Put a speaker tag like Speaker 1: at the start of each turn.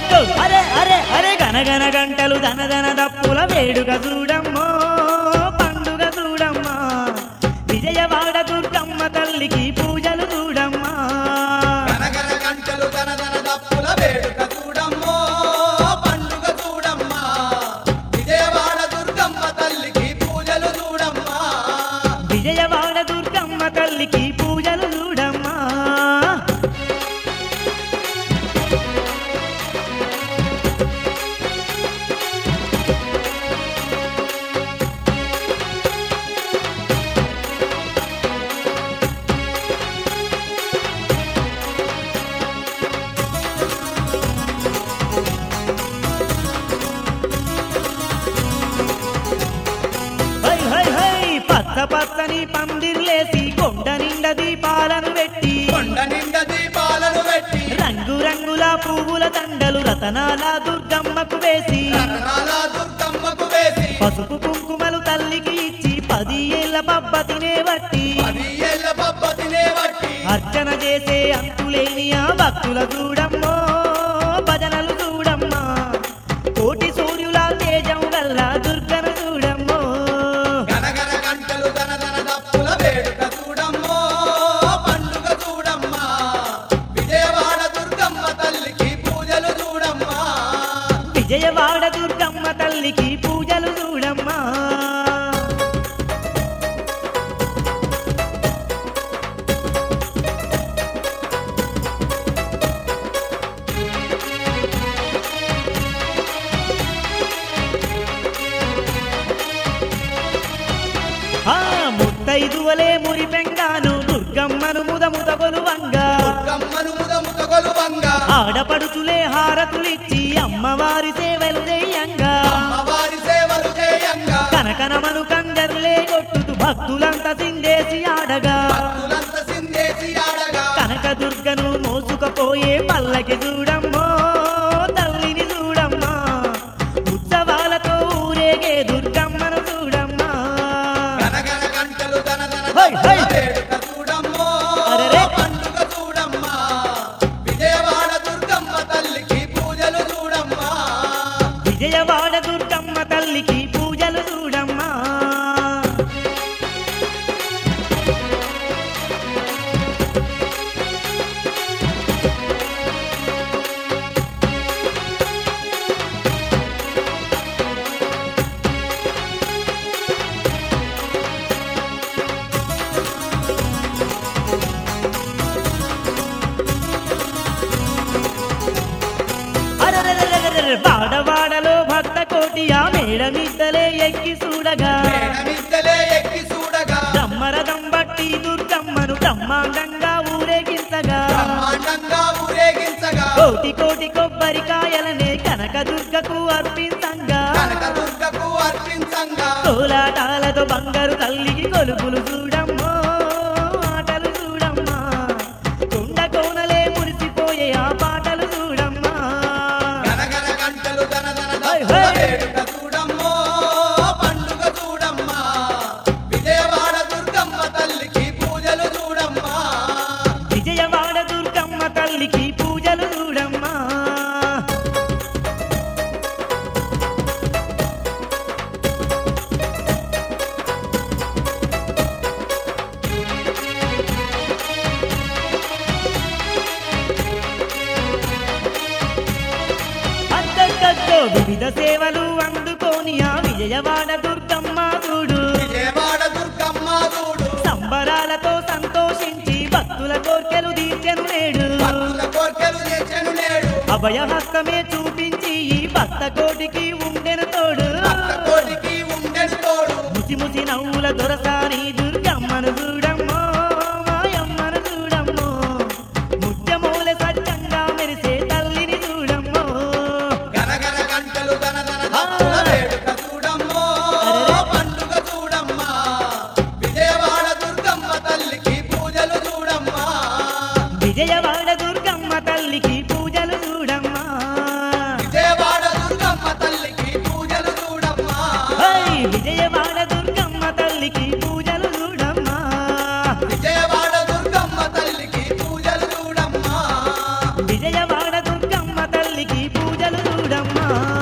Speaker 1: గగ్గో అరే అరే అరే గనగన గంటలు ధనధన దప్పుల వేడుక చూడమ్మో పండుగ చూడమ్మా విజయవాడ దుర్గమ్మ తల్లికి పూజలు చూడమ్మా
Speaker 2: గనగన గంటలు గనగన దప్పుల వేడుక చూడమ్మో పండుగ చూడమ్మా విజయవాడ దుర్గమ్మ తల్లికి పూజలు చూడమ్మా
Speaker 1: విజయవాడ దుర్గమ్మ తల్లికి పూజలు చూడమ్మా హై హై హై పచ్చ పచ్చని పందిర్లేసి కొండ నిండా దీపాలను పెట్టి
Speaker 2: కొండ నిండా దీపాలను పెట్టి
Speaker 1: రంగు రంగుల పువ్వుల దండలు రతనాల దుర్గమ్మకు వేసి
Speaker 2: రతనాల దుర్గమ్మకు వేసి
Speaker 1: పసుపు కుంకుమలు తల్లికి ఇచ్చి పది ఏళ్ల పబ్బతినే బట్టి
Speaker 2: పది ఏళ్ళ పబ్బ తినే బట్టి
Speaker 1: అర్చన చేసే అంతులేని ఆ భక్తుల చూడమ్మో భజనలు చూడమ్మా కోటి సూర్యుల తేజం గల్ల దుర్గను చూడమ్మో
Speaker 2: గనగన గంటలు గనగన దప్పుల వేడుక చూడమ్మో పండుగ చూడమ్మా విజయవాడ దుర్గమ్మ తల్లికి పూజలు చూడమ్మా
Speaker 1: విజయవాడ దుర్గమ్మ తల్లికి పూజలు చూడమ్మా ఆ ముత్తైదువలే మురిపెంగాను దుర్గమ్మను ముదముద కొలువంగా
Speaker 2: దుర్గమ్మను ముదముత కొలువంగా
Speaker 1: ఆడపడుచులే హారతులిచ్చి అమ్మవారి సేవలు చేయంగా
Speaker 2: అమ్మవారి సేవలు చేయంగా
Speaker 1: కనకనమను కంగర్లే కొట్టుతూ భక్తులంతా సిందేసి ఆడగా
Speaker 2: భక్తులంత సిందేసి ఆడగా
Speaker 1: కనక దుర్గను మోసుకపోయే పల్లకి చూడమ్మో తల్లిని చూడమ్మా ఉత్సవాలతో ఊరేగే దుర్గమ్మను చూడమ్మా
Speaker 2: గనగన గంటలు గనగన
Speaker 1: హై, హై.
Speaker 2: దప్పుల వేడుక చూడమ్మో
Speaker 1: అరెరే.
Speaker 2: పండుగ చూడమ్మా విజయవాడ దుర్గమ్మ తల్లికి పూజలు చూడమ్మా
Speaker 1: విజయవాడ దుర్గమ్మ తల్లికి పూజలు చూడమ్మా అరెరెరెరెరెరె, వాడవాడలో భక్త కోటి ఆ మేడమిద్దలే ఎక్కి చూడగా
Speaker 2: మేడమిద్దలే ఎక్కి చూడగా
Speaker 1: బ్రహ్మరథం బట్టి దుర్గమ్మను బ్రహ్మాండంగా ఊరేగించగా
Speaker 2: బ్రహ్మాండంగా ఊరేగించగా
Speaker 1: కోటి కోటి కొబ్బరికాయలనే కనక దుర్గకు అర్పించంగా
Speaker 2: కనక దుర్గకు అర్పించంగా
Speaker 1: కోలాటాలతో బంగారు తల్లికి కొలుపులు చూడమ్మో ఆటలు చూడమ్మా కొండ కోనలే మురిసిపోయే ఆ పాటలు చూడమ్మా
Speaker 2: గనగన గంటలు గనగన
Speaker 1: హై,
Speaker 2: దప్పుల
Speaker 1: హై.
Speaker 2: వేడుక చూడమ్మో పండుగ చూడమ్మా విజయవాడ దుర్గమ్మ తల్లికి పూజలు చూడమ్మా
Speaker 1: విజయవాడ దుర్గమ్మ తల్లికి పూజలు చూడమ్మా అద్దద్దద్దో వివిధ సేవలు అందుకోని ఆ విజయవాడ దుర్గమ్మ చూడు
Speaker 2: విజయవాడ దుర్గమ్మ చూడు
Speaker 1: సంబరాలతో సంతోషించి భక్తుల కోర్కెలు తీర్చెను నేడు
Speaker 2: భక్తుల కోర్కెలు చేచెను నేడు
Speaker 1: అభయహస్తమే చూపించి ఈ భక్త కోటికి ఉండెను తోడు
Speaker 2: భక్త కోటికి ఉండెను తోడు
Speaker 1: ముసి ముసి నవ్వుల దొరసాని దుర్గమ్మను చూడమ్మో మాయమ్మను చూడమ్మో ముత్యమూల సత్యంగా మెరిసే తల్లిని చూడమ్మో
Speaker 2: గనగన గంటలు గనగన దప్పుల వేడుక చూడమ్మో
Speaker 1: అరెరే.
Speaker 2: పండుగ చూడమ్మా విజయవాడ దుర్గమ్మ తల్లికి పూజలు చూడమ్మా
Speaker 1: విజయవాడ దుర్గమ్మ తల్లికి పూజలు చూడమ్మా
Speaker 2: విజయవాడ దుర్గమ్మ తల్లికి పూజలు చూడమ్మా
Speaker 1: హై విజయవాడ దుర్గమ్మ తల్లికి పూజలు చూడమ్మా చూడమ్మా